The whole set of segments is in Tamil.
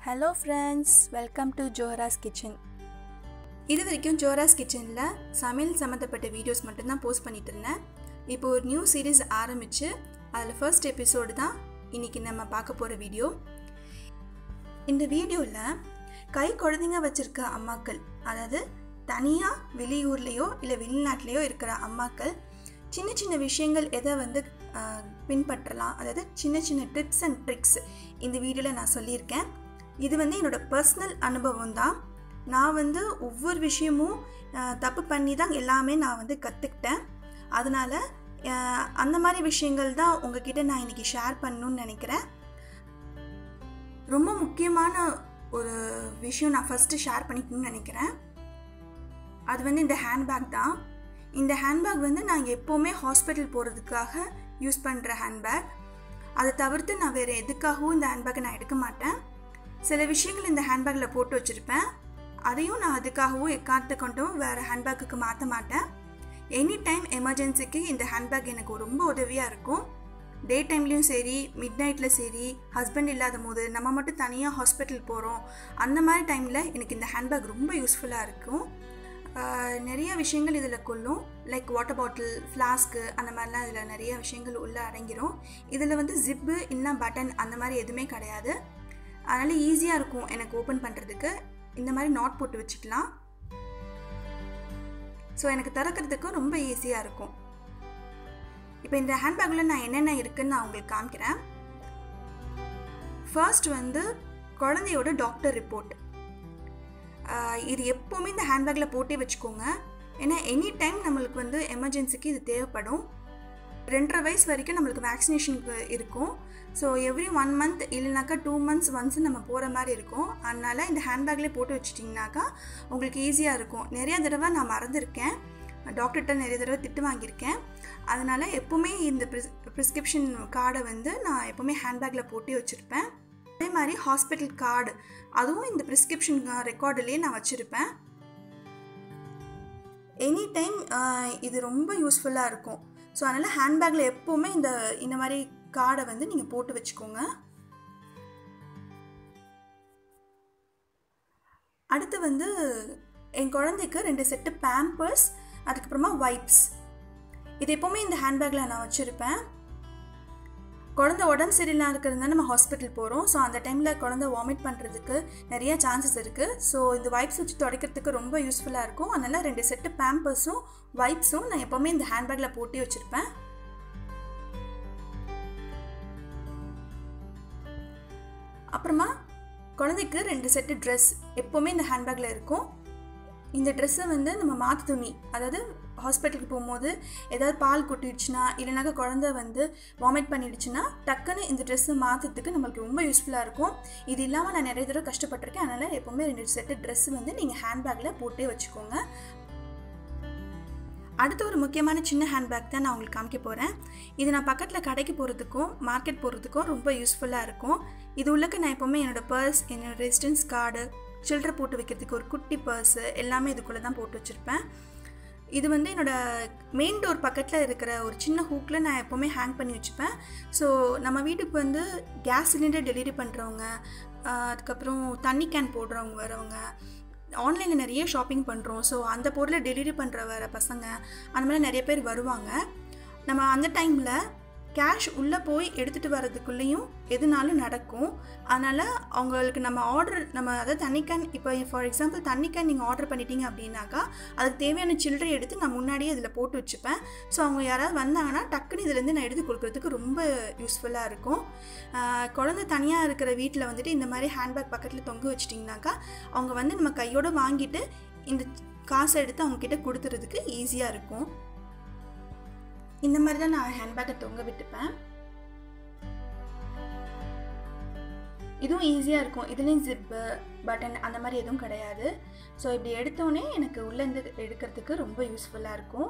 hello friends welcome to Johara's kitchen இது வரைக்கும் ஜோஹராஸ் கிச்சனில் சமையல் சம்மந்தப்பட்ட வீடியோஸ் மட்டும்தான் போஸ்ட் பண்ணிட்டு இருந்தேன் இப்போ ஒரு நியூ சீரீஸ் ஆரம்பித்து அதில் ஃபர்ஸ்ட் எபிசோடு தான் இன்றைக்கி நம்ம பார்க்க போகிற வீடியோ இந்த வீடியோவில் கை குழந்தைங்க வச்சுருக்க அம்மாக்கள் அதாவது தனியாக வெளியூர்லேயோ இல்லை வெளிநாட்டிலையோ இருக்கிற அம்மாக்கள் சின்ன சின்ன விஷயங்கள் எதை வந்து ஆஹ், பின்பற்றலாம் அதாவது சின்ன சின்ன டிப்ஸ் அண்ட் ட்ரிக்ஸ் இந்த வீடியோவில் நான் சொல்லியிருக்கேன் இது வந்து என்னோட பர்சனல் அனுபவம் தான் நான் வந்து ஒவ்வொரு விஷயமும் ஆஹ், தப்பு பண்ணி தான் எல்லாமே நான் வந்து கற்றுக்கிட்டேன் அதனால் அந்த மாதிரி விஷயங்கள் தான் உங்ககிட்ட நான் இன்றைக்கி ஷேர் பண்ணணும்னு நினைக்கிறேன் ரொம்ப முக்கியமான ஒரு விஷயம் நான் ஃபஸ்ட்டு ஷேர் பண்ணிக்கணும்னு நினைக்கிறேன் அது வந்து இந்த ஹேண்ட்பேக் தான் இந்த ஹேண்ட்பேக் வந்து நான் எப்போவுமே ஹாஸ்பிட்டல் போகிறதுக்காக யூஸ் பண்ணுற ஹேண்ட்பேக் அதை தவிர்த்து நான் வேறு எதுக்காகவும் இந்த ஹேண்ட்பேக்கை நான் எடுக்க மாட்டேன் சில விஷயங்கள் இந்த ஹேண்ட்பேக்கில் போட்டு வச்சுருப்பேன் அதையும் நான் அதுக்காகவும் எக்காத்து கொண்டும் வேறு ஹேண்ட்பேக்குக்கு மாற்ற மாட்டேன் எனி டைம் எமர்ஜென்சிக்கு இந்த ஹேண்ட்பேக் எனக்கு ரொம்ப உதவியாக இருக்கும் டே டைம்லேயும் சரி மிட் நைட்டில் சரி ஹஸ்பண்ட் இல்லாத போது நம்ம மட்டும் தனியாக ஹாஸ்பிட்டல் போகிறோம் அந்த மாதிரி டைமில் எனக்கு இந்த ஹேண்ட்பேக் ரொம்ப யூஸ்ஃபுல்லாக இருக்கும் ஆஹ் நிறைய விஷயங்கள் இதில் கொள்ளும் லைக் வாட்டர் பாட்டில் ஃப்ளாஸ்க்கு அந்த மாதிரிலாம் இதில் நிறைய விஷயங்கள் உள்ளே அடங்கிரும் இதில் வந்து ஜிப்பு இல்லைனா பட்டன் அந்த மாதிரி எதுவுமே கிடையாது அதனால் ஈஸியாக இருக்கும் எனக்கு ஓப்பன் பண்ணுறதுக்கு இந்த மாதிரி நாட் போட்டு வச்சுக்கலாம் ஸோ எனக்கு திறக்கிறதுக்கு ரொம்ப ஈஸியாக இருக்கும் இப்போ இந்த ஹேண்ட்பேக்கில் நான் என்னென்ன இருக்குன்னு நான் உங்களுக்கு காமிக்கிறேன் ஃபர்ஸ்ட் வந்து குழந்தையோட டாக்டர் ரிப்போர்ட் இது எப்போவுமே இந்த ஹேண்ட்பேக்கில் போட்டே வச்சுக்கோங்க ஏன்னா எனி டைம் நம்மளுக்கு வந்து எமர்ஜென்சிக்கு இது தேவைப்படும் ரெண்டரை வயசு வரைக்கும் நம்மளுக்கு வேக்சினேஷனுக்கு இருக்கும் ஸோ எவ்ரி ஒன் மந்த் இல்லைனாக்கா டூ மந்த்ஸ் ஒன்ஸ் நம்ம போகிற மாதிரி இருக்கும் அதனால் இந்த ஹேண்ட்பேக்லேயே போட்டு வச்சிட்டிங்கனாக்கா உங்களுக்கு ஈஸியாக இருக்கும் நிறைய தடவை நான் மறந்துருக்கேன் டாக்டர்கிட்ட நிறைய தடவை திட்டு வாங்கியிருக்கேன் அதனால் எப்போவுமே இந்த ப்ரிஸ் ப்ரிஸ்கிரிப்ஷன் கார்டை வந்து நான் எப்போவுமே ஹேண்ட்பேக்கில் போட்டே வச்சுருப்பேன் அதே மாதிரி ஹாஸ்பிட்டல் கார்டு அதுவும் இந்த ப்ரிஸ்கிரிப்ஷன் ரெக்கார்டுலேயே நான் வச்சுருப்பேன் எனி டைம் இது ரொம்ப யூஸ்ஃபுல்லாக இருக்கும் ஸோ அதனால் ஹேண்ட்பேக்கில் எப்போவுமே இந்த இந்த மாதிரி கார்டை வந்து நீங்கள் போட்டு வச்சுக்கோங்க அடுத்து வந்து என் குழந்தைக்கு ரெண்டு செட்டு பேம்பர்ஸ் அதுக்கப்புறமா வைப்ஸ் இது எப்போவுமே இந்த ஹேண்ட்பேக்கில் நான் வச்சுருப்பேன் குழந்தை உடம்பு சரியில்லாம இருக்கிறதுனால நம்ம ஹாஸ்பிட்டல் போகிறோம் ஸோ அந்த டைமில் குழந்தை வாமிட் பண்ணுறதுக்கு நிறைய சான்சஸ் இருக்குது ஸோ இந்த வைப்ஸ் வச்சு துடைக்கிறதுக்கு ரொம்ப யூஸ்ஃபுல்லாக இருக்கும் அதனால் ரெண்டு செட்டு பேம்பர்ஸும் வைப்ஸும் நான் எப்போவுமே இந்த ஹேண்ட்பேக்கில் போட்டு வச்சுருப்பேன் அப்புறமா குழந்தைக்கு ரெண்டு செட்டு ட்ரெஸ் எப்போவுமே இந்த ஹேண்ட்பேக்கில் இருக்கும் இந்த ட்ரெஸ்ஸை வந்து நம்ம மாற்று துணி அதாவது ஹாஸ்பிட்டலுக்கு போகும்போது ஏதாவது பால் கொட்டிடுச்சுன்னா இல்லைனாக்கா குழந்தை வந்து வாமிட் பண்ணிடுச்சுன்னா டக்குன்னு இந்த ட்ரெஸ்ஸை மாற்றுறதுக்கு நம்மளுக்கு ரொம்ப யூஸ்ஃபுல்லாக இருக்கும் இது இல்லாமல் நான் நிறைய தடவை கஷ்டப்பட்டிருக்கேன் அதனால் எப்போவுமே ரெண்டு செட்டு ட்ரெஸ் வந்து நீங்கள் ஹேண்ட்பேக்கில் போட்டே வச்சுக்கோங்க அடுத்து ஒரு முக்கியமான சின்ன ஹேண்ட்பேக் தான் நான் உங்களுக்கு காமிக்க போகிறேன் இது நான் பக்கத்தில் கடைக்கு போகிறதுக்கும் மார்க்கெட் போகிறதுக்கும் ரொம்ப யூஸ்ஃபுல்லாக இருக்கும் இது உள்ளக்க நான் எப்போவுமே என்னோடய பர்ஸ் என்னோடய ரெசிடென்ஸ் கார்டு சில்லறை போட்டு வைக்கிறதுக்கு ஒரு குட்டி பர்ஸு எல்லாமே இதுக்குள்ளே தான் போட்டு வச்சுருப்பேன் இது வந்து என்னோடய மெயின் டோர் பக்கத்தில் இருக்கிற ஒரு சின்ன ஹூக்கில் நான் எப்போவுமே ஹேங் பண்ணி வச்சுப்பேன் ஸோ நம்ம வீட்டுக்கு வந்து கேஸ் சிலிண்டர் டெலிவரி பண்ணுறவங்க அதுக்கப்புறம் தண்ணி கேன் போடுறவங்க வரவங்க ஆன்லைனில் நிறைய ஷாப்பிங் பண்ணுறோம் ஸோ அந்த பொருளை டெலிவரி பண்ணுற வர பசங்க அந்த மாதிரி நிறைய பேர் வருவாங்க நம்ம அந்த டைமில் கேஷ் உள்ளே போய் எடுத்துகிட்டு வர்றதுக்குள்ளேயும் எதுனாலும் நடக்கும் அதனால் அவங்களுக்கு நம்ம ஆர்டர் நம்ம அதாவது தண்ணி கேன் இப்போ ஃபார் எக்ஸாம்பிள் தண்ணி கேன் நீங்கள் ஆர்டர் பண்ணிட்டீங்க அப்படின்னாக்கா அதுக்கு தேவையான சில்லறை எடுத்து நான் முன்னாடியே இதில் போட்டு வச்சுப்பேன் ஸோ அவங்க யாராவது வந்தாங்கன்னா டக்குன்னு இதுலேருந்து நான் எடுத்து கொடுக்குறதுக்கு ரொம்ப யூஸ்ஃபுல்லாக இருக்கும் ஆஹ் குழந்தை தனியாக இருக்கிற வீட்டில் வந்துட்டு இந்த மாதிரி ஹேண்ட்பேக் பக்கத்தில் தொங்க வச்சிட்டிங்கனாக்கா அவங்க வந்து நம்ம கையோடு வாங்கிட்டு இந்த காசை எடுத்து அவங்க கிட்ட கொடுத்துறதுக்கு ஈஸியாக இருக்கும் இந்த மாதிரி தான் நான் ஹேண்ட்பேக்கை தொங்க விட்டுப்பேன் இதுவும் ஈஸியாக இருக்கும் இதுலேயும் ஜிப்பு பட்டன் அந்த மாதிரி எதுவும் கிடையாது ஸோ இப்படி எடுத்தோடனே எனக்கு உள்ளேருந்து எடுக்கிறதுக்கு ரொம்ப யூஸ்ஃபுல்லாக இருக்கும்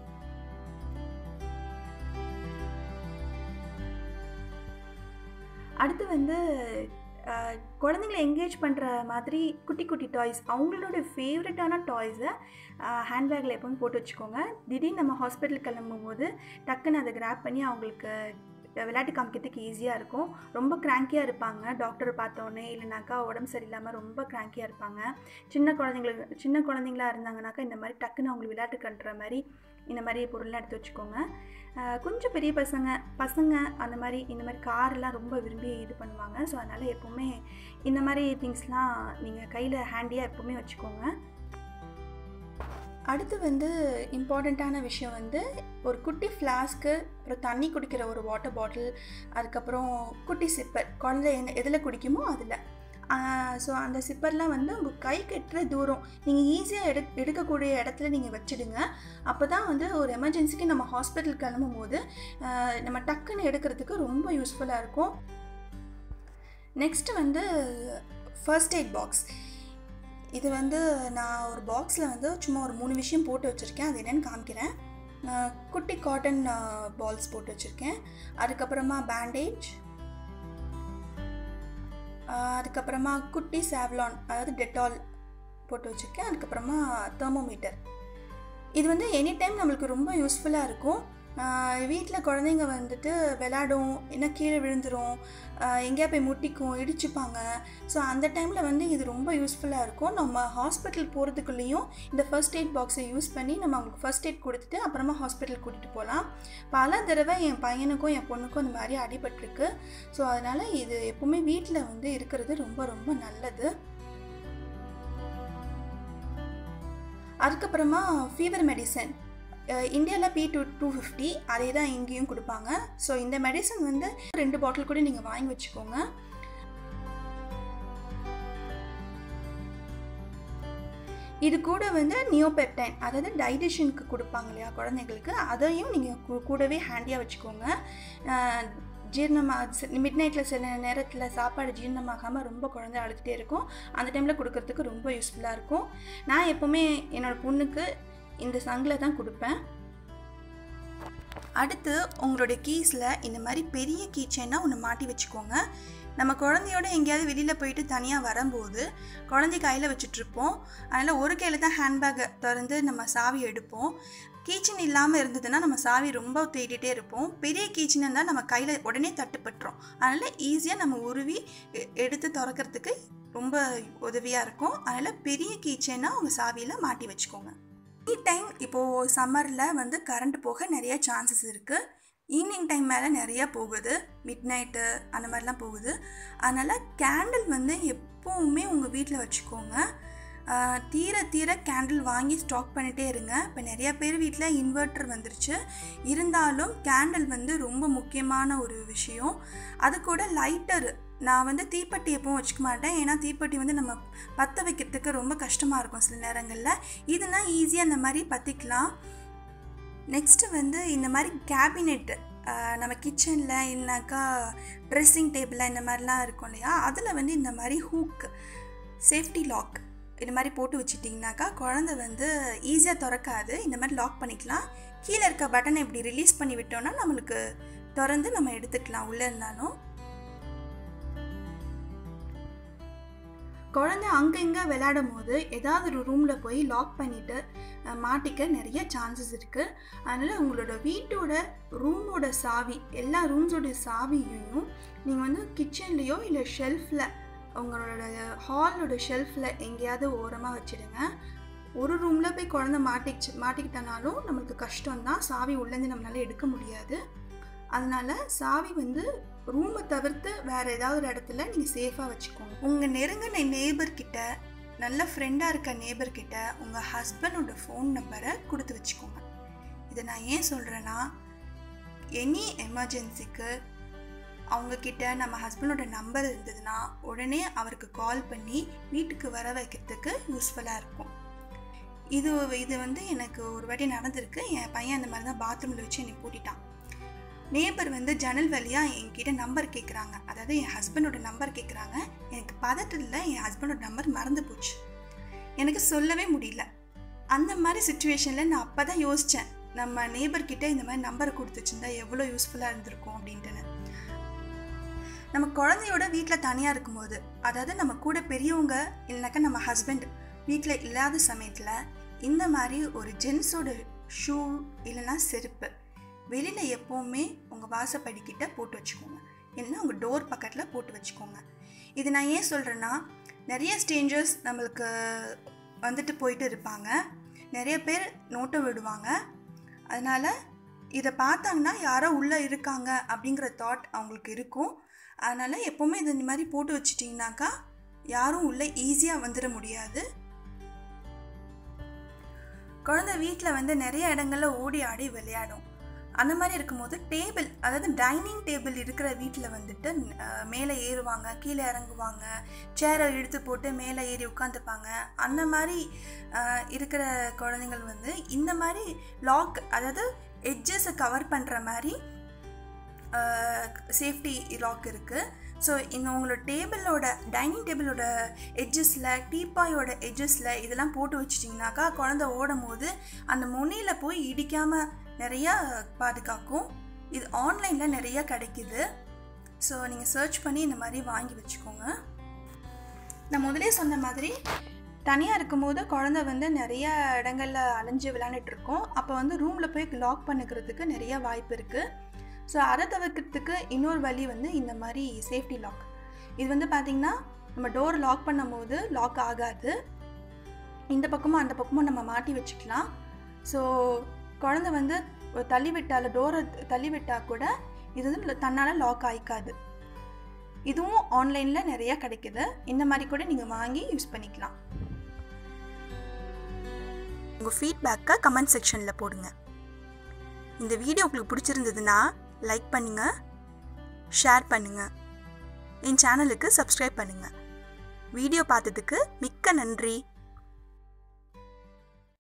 அடுத்து வந்து அஹ், குழந்தைங்களை என்கேஜ் பண்ணுற மாதிரி குட்டி குட்டி டாய்ஸ் அவங்களோட ஃபேவரட்டான டாய்ஸை ஹேண்ட்பேக்கில் எப்பவும் போட்டு வச்சுக்கோங்க திடீர்னு நம்ம ஹாஸ்பிட்டல் கிளம்பும் போது டக்குன்னு அதை கிராப் பண்ணி அவங்களுக்கு விளையாட்டு காமிக்கிறதுக்கு ஈஸியாக இருக்கும் ரொம்ப கிராங்கியாக இருப்பாங்க டாக்டரை பார்த்தோன்னே இல்லைனாக்கா உடம்பு சரியில்லாமல் ரொம்ப கிராங்கியாக இருப்பாங்க சின்ன குழந்தைங்களுக்கு சின்ன குழந்தைங்களா இருந்தாங்கனாக்கா இந்த மாதிரி டக்குன்னு அவங்களுக்கு விளையாட்டு கட்டுற மாதிரி இந்த மாதிரி பொருள்லாம் எடுத்து வச்சுக்கோங்க அஹ் கொஞ்சம் பெரிய பசங்க பசங்க அந்த மாதிரி இந்த மாதிரி கார்லாம் ரொம்ப விரும்பி இது பண்ணுவாங்க ஸோ அதனால் எப்போவுமே இந்த மாதிரி திங்ஸ்லாம் நீங்கள் கையில் ஹேண்டியாக எப்போவுமே வச்சுக்கோங்க அடுத்து வந்து இம்பார்ட்டண்ட்டான விஷயம் வந்து ஒரு குட்டி ஃப்ளாஸ்க்கு அப்புறம் தண்ணி குடிக்கிற ஒரு வாட்டர் பாட்டில் அதுக்கப்புறம் குட்டி சிப்பர் குழந்தை என்ன எதில் குடிக்குமோ அதில் ஸோ அந்த சிப்பர்லாம் வந்து உங்கள் கை கட்டுற தூரம் நீங்கள் ஈஸியாக எடு எடுக்கக்கூடிய இடத்துல நீங்கள் வச்சுடுங்க அப்போ தான் வந்து ஒரு எமர்ஜென்சிக்கு நம்ம ஹாஸ்பிட்டல் கிளம்பும் போது ஆஹ் நம்ம டக்குன்னு எடுக்கிறதுக்கு ரொம்ப யூஸ்ஃபுல்லாக இருக்கும் நெக்ஸ்ட்டு வந்து ஃபர்ஸ்ட் எய்ட் பாக்ஸ் இது வந்து நான் ஒரு பாக்ஸில் வந்து சும்மா ஒரு மூணு விஷயம் போட்டு வச்சுருக்கேன் அது என்னென்னு காமிக்கிறேன் ஆஹ் குட்டி காட்டன் பால்ஸ் போட்டு வச்சுருக்கேன் அதுக்கப்புறமா பேண்டேஜ் அதுக்கப்புறமா குட்டி சாவ்லான் அதாவது டெட்டால் போட்டு வச்சுருக்கேன் அதுக்கப்புறமா தெர்மோமீட்டர் இது வந்து எனி டைம் நம்மளுக்கு ரொம்ப யூஸ்ஃபுல்லாக இருக்கும் வீட்டில் குழந்தைங்க வந்துட்டு விளாடும் என்ன கீழே விழுந்துரும் எங்கேயா போய் முட்டிக்கும் இடிச்சுப்பாங்க ஸோ அந்த டைமில் வந்து இது ரொம்ப யூஸ்ஃபுல்லாக இருக்கும் நம்ம ஹாஸ்பிட்டல் போகிறதுக்குள்ளேயும் இந்த ஃபர்ஸ்ட் எய்ட் பாக்ஸை யூஸ் பண்ணி நம்ம அவங்களுக்கு ஃபர்ஸ்ட் எய்ட் கொடுத்துட்டு அப்புறமா ஹாஸ்பிட்டல் கூட்டிகிட்டு போகலாம் பல தடவை என் பையனுக்கும் என் பொண்ணுக்கும் இந்த மாதிரி அடிபட்டிருக்கு ஸோ அதனால் இது எப்போவுமே வீட்டில் வந்து இருக்கிறது ரொம்ப ரொம்ப நல்லது அதுக்கப்புறமா ஃபீவர் மெடிசன் இந்தியாவில் பி டூ டூ ஃபிஃப்டி அதே தான் இங்கேயும் கொடுப்பாங்க ஸோ இந்த மெடிசன் வந்து ரெண்டு பாட்டில் கூட நீங்கள் வாங்கி வச்சுக்கோங்க இது கூட வந்து நியோபெப்டைன் அதாவது டைஜஷனுக்கு கொடுப்பாங்க இல்லையா குழந்தைங்களுக்கு அதையும் நீங்கள் கூடவே ஹேண்டியாக வச்சுக்கோங்க ஜீரணமாக மிட் நைட்டில் சில நேரத்தில் சாப்பாடு ஜீரணமாகாமல் ரொம்ப குழந்தை அழுதுகிட்டே இருக்கும் அந்த டைமில் கொடுக்கறதுக்கு ரொம்ப யூஸ்ஃபுல்லாக இருக்கும் நான் எப்போவுமே என்னோடய பொண்ணுக்கு இந்த சங்கில் தான் கொடுப்பேன் அடுத்து உங்களுடைய கீஸில் இந்த மாதிரி பெரிய கீச்சைனா ஒன்று மாட்டி வச்சுக்கோங்க நம்ம குழந்தையோட எங்கேயாவது வெளியில் போயிட்டு தனியாக வரும்போது குழந்தை கையில் வச்சுட்ருப்போம் அதனால் ஒரு கையில் தான் ஹேண்ட்பேக்கை திறந்து நம்ம சாவி எடுப்போம் கீச்சன் இல்லாமல் இருந்ததுன்னா நம்ம சாவி ரொம்ப தேடிட்டே இருப்போம் பெரிய கீச்சன் இருந்தால் நம்ம கையில் உடனே தட்டுப்பட்டுரும் அதனால் ஈஸியாக நம்ம உருவி எடுத்து திறக்கிறதுக்கு ரொம்ப உதவியாக இருக்கும் அதனால் பெரிய கீச்சைனா உங்கள் சாவியில் மாட்டி வச்சுக்கோங்க எனி டைம் இப்போது சம்மரில் வந்து கரண்ட் போக நிறைய சான்சஸ் இருக்குது ஈவினிங் டைம் மேலே நிறையா போகுது மிட் நைட்டு அந்த மாதிரிலாம் போகுது அதனால் கேண்டில் வந்து எப்போவுமே உங்கள் வீட்டில் வச்சுக்கோங்க தீர தீர கேண்டில் வாங்கி ஸ்டாக் பண்ணிகிட்டே இருங்க இப்போ நிறையா பேர் வீட்டில் இன்வெர்ட்டர் வந்துருச்சு இருந்தாலும் கேண்டில் வந்து ரொம்ப முக்கியமான ஒரு விஷயம் அது கூட லைட்டர் நான் வந்து தீப்பெட்டி எப்பவும் வச்சுக்க மாட்டேன் ஏன்னா தீப்பெட்டி வந்து நம்ம பற்ற வைக்கிறதுக்கு ரொம்ப கஷ்டமாக இருக்கும் சில நேரங்களில் இதுனா ஈஸியாக இந்த மாதிரி பற்றிக்கலாம் நெக்ஸ்ட்டு வந்து இந்த மாதிரி கேபினெட்டு நம்ம கிச்சனில் இல்லைனாக்கா ட்ரெஸ்ஸிங் டேபிளில் இந்த மாதிரிலாம் இருக்கும் இல்லையா அதில் வந்து இந்த மாதிரி ஹூக் சேஃப்டி லாக் இந்த மாதிரி போட்டு வச்சிட்டிங்கனாக்கா குழந்தை வந்து ஈஸியாக திறக்காது இந்த மாதிரி லாக் பண்ணிக்கலாம் கீழே இருக்க பட்டனை இப்படி ரிலீஸ் பண்ணி விட்டோன்னா நம்மளுக்கு திறந்து நம்ம எடுத்துக்கலாம் உள்ளே இருந்தாலும் குழந்தை அங்கே இங்கே விளையாடும் போது ஏதாவது ஒரு ரூமில் போய் லாக் பண்ணிவிட்டு மாட்டிக்க நிறைய சான்சஸ் இருக்குது அதனால் உங்களோட வீட்டோட ரூமோட சாவி எல்லா ரூம்ஸோட சாவியையும் நீங்கள் வந்து கிச்சன்லேயோ இல்லை ஷெல்ஃபில் உங்களோட ஹாலோட ஷெல்ஃபில் எங்கேயாவது ஓரமாக வச்சுடுங்க ஒரு ரூமில் போய் குழந்த மாட்டிச்சு மாட்டிக்கிட்டனாலும் நம்மளுக்கு கஷ்டம்தான் சாவி உள்ளேருந்து நம்மளால எடுக்க முடியாது அதனால் சாவி வந்து ரூமை தவிர்த்து வேறு ஏதாவது ஒரு இடத்துல நீங்கள் சேஃபாக வச்சுக்கோங்க உங்கள் நெருங்கின நேபர்கிட்ட நல்ல ஃப்ரெண்டாக இருக்க நேபர்கிட்ட உங்கள் ஹஸ்பண்டோட ஃபோன் நம்பரை கொடுத்து வச்சுக்கோங்க இதை நான் ஏன் சொல்கிறேன்னா எனி எமர்ஜென்சிக்கு அவங்கக்கிட்ட நம்ம ஹஸ்பண்டோட நம்பர் இருந்ததுன்னா உடனே அவருக்கு கால் பண்ணி வீட்டுக்கு வர வைக்கிறதுக்கு யூஸ்ஃபுல்லாக இருக்கும் இது இது வந்து எனக்கு ஒரு வாட்டி நடந்திருக்கு என் பையன் அந்த மாதிரி தான் பாத்ரூமில் வச்சு என்னை கூட்டிட்டான் நேபர் வந்து ஜன்னல் வழியாக என்கிட்ட நம்பர் கேட்குறாங்க அதாவது என் ஹஸ்பண்டோட நம்பர் கேட்குறாங்க எனக்கு பதட்டத்தில் என் ஹஸ்பண்டோட நம்பர் மறந்து போச்சு எனக்கு சொல்லவே முடியல அந்த மாதிரி சுச்சுவேஷனில் நான் அப்போ தான் யோசித்தேன் நம்ம நேபர்கிட்ட இந்த மாதிரி நம்பரை கொடுத்து வச்சுருந்தா எவ்வளோ யூஸ்ஃபுல்லாக இருந்திருக்கும் அப்படின்ட்டுன்னு நம்ம குழந்தையோட வீட்டில் தனியாக இருக்கும்போது அதாவது நம்ம கூட பெரியவங்க இல்லைனாக்கா நம்ம ஹஸ்பண்ட் வீட்டில் இல்லாத சமயத்தில் இந்த மாதிரி ஒரு ஜென்ஸோட ஷூ இல்லைன்னா செருப்பு வெளியில் எப்போவுமே உங்கள் வாசப்படிக்கிட்ட போட்டு வச்சுக்கோங்க இல்லைன்னா உங்கள் டோர் பக்கத்தில் போட்டு வச்சுக்கோங்க இது நான் ஏன் சொல்கிறேன்னா நிறைய ஸ்டேஞ்சர்ஸ் நம்மளுக்கு வந்துட்டு போயிட்டு இருப்பாங்க நிறைய பேர் நோட்டை விடுவாங்க அதனால் இதை பார்த்தாங்கன்னா யாரோ உள்ளே இருக்காங்க அப்படிங்கிற தாட் அவங்களுக்கு இருக்கும் அதனால் எப்போவுமே இது இந்த மாதிரி போட்டு வச்சிட்டிங்கனாக்கா யாரும் உள்ளே ஈஸியாக வந்துட முடியாது குழந்தை வீட்டில் வந்து நிறைய இடங்கள்ல ஓடி ஆடி விளையாடும் அந்த மாதிரி இருக்கும்போது டேபிள் அதாவது டைனிங் டேபிள் இருக்கிற வீட்டில் வந்துட்டு அஹ், மேலே ஏறுவாங்க கீழே இறங்குவாங்க சேரை இழுத்து போட்டு மேலே ஏறி உட்காந்துப்பாங்க அந்த மாதிரி அஹ், இருக்கிற குழந்தைங்கள் வந்து இந்த மாதிரி லாக் அதாவது எட்ஜஸை கவர் பண்ணுற மாதிரி சேஃப்டி லாக் இருக்குது ஸோ இந்த உங்களோட டேபிளோட டைனிங் டேபிளோட எட்ஜஸில் டீப்பாயோட எட்ஜஸில் இதெல்லாம் போட்டு வச்சிட்டிங்கனாக்கா குழந்தை ஓடும் போது அந்த முனையில் போய் இடிக்காமல் நிறையா பாதுகாக்கும் இது ஆன்லைனில் நிறையா கிடைக்குது ஸோ நீங்கள் சர்ச் பண்ணி இந்த மாதிரி வாங்கி வச்சுக்கோங்க நான் முதலே சொன்ன மாதிரி தனியாக இருக்கும்போது குழந்தை வந்து நிறைய இடங்களில் அலைஞ்சு விளையாண்டுட்டு இருக்கோம் அப்போ வந்து ரூமில் போய் லாக் பண்ணிக்கிறதுக்கு நிறைய வாய்ப்பு இருக்குது ஸோ அதை தவிர்க்கிறதுக்கு இன்னொரு வழி வந்து இந்த மாதிரி சேஃப்டி லாக் இது வந்து பார்த்திங்கன்னா நம்ம டோர் லாக் பண்ணும்போது லாக் ஆகாது இந்த பக்கமும் அந்த பக்கமும் நம்ம மாட்டி வச்சுக்கலாம் ஸோ குழந்தை வந்து ஒரு தள்ளி விட்டால் டோரை தள்ளி விட்டால் கூட இது வந்து தன்னால் லாக் ஆயிக்காது இதுவும் ஆன்லைனில் நிறையா கிடைக்குது இந்த மாதிரி கூட நீங்கள் வாங்கி யூஸ் பண்ணிக்கலாம் உங்கள் ஃபீட்பேக்கை கமெண்ட் செக்ஷனில் போடுங்க இந்த வீடியோ உங்களுக்கு பிடிச்சிருந்ததுன்னா லைக் பண்ணுங்கள் ஷேர் பண்ணுங்கள் என் சேனலுக்கு சப்ஸ்கிரைப் பண்ணுங்கள் வீடியோ பார்த்ததுக்கு மிக்க நன்றி